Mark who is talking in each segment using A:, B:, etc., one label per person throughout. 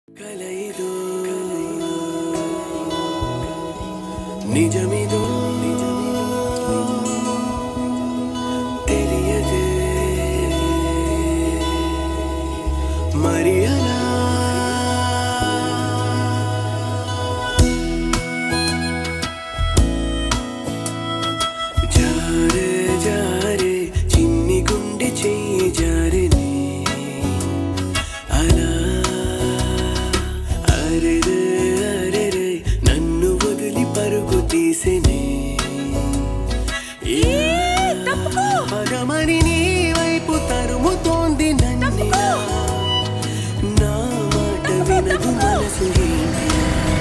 A: కలయిదో నిజమిదో తెలియదే మరి అలా జారే జారే చిన్ని గుండె చెయ్యి జారిని అలా అరెరే అరెరే నన్ను వదిలి పరుగు తీసెనే పగమని నీ వైపు తరుముతోంది నన్నిలా నా మాట వినదు మనసు ఏంటిలా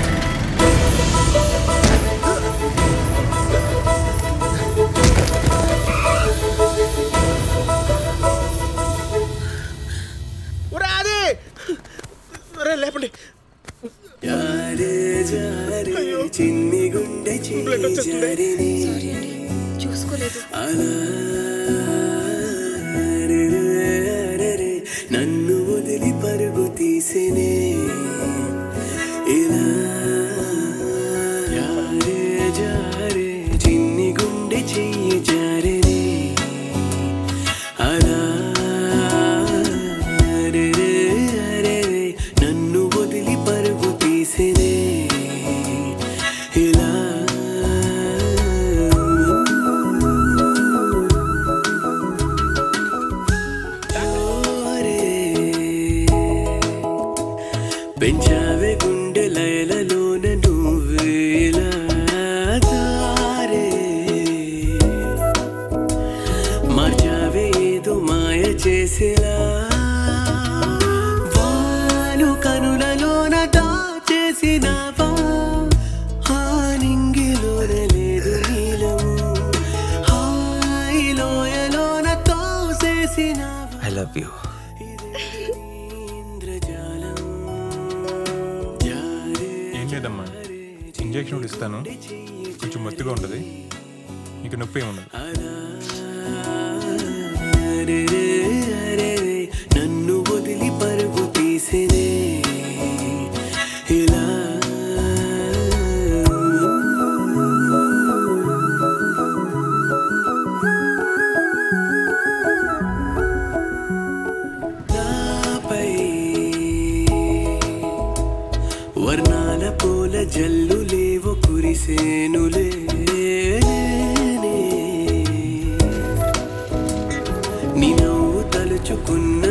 B: రాదే రే లేపండి
A: జారే జారే చిన్ని గుండె
B: బ్లడ్ వచ్చేస్తుంది.
A: జారిని
C: చూసుకోలేదు
A: అలా అరెరే అరెరే నన్ను వదిలి పరుగు తీసినే ఇలా జారే జారే చిన్ని గుండె చెయ్యి జారిని అలా అరెరే అరెరే నన్ను వదిలి పరుగు తీసినే ఇలా ఓరే, పెంచావే గుండె లయలలోన నువ్వేలా దారే మార్చావే ఏదో మాయ చేసేలా వాలు కనులలోన దాచేసినావా ఆ నింగిలోన లేదు నీలము హాయిలోయలోన తోసేసినావా
D: ఐ లవ్ యూ
A: ఇంద్రజాలం జారే
E: ఏం లేదమ్మా ఇంజెక్షన్ కూడా ఇస్తాను కొంచెం మత్తుగా ఉంటుంది ఇక నొప్పి ఏమి ఉండదు
A: అరెరే అరెరే నన్ను వదిలి పరుగు తీసినే ఇలా నాపై వర్ణాల పూల జల్లు లేవు కురిసేనులే నీ నవ్వు తలుచుకున్న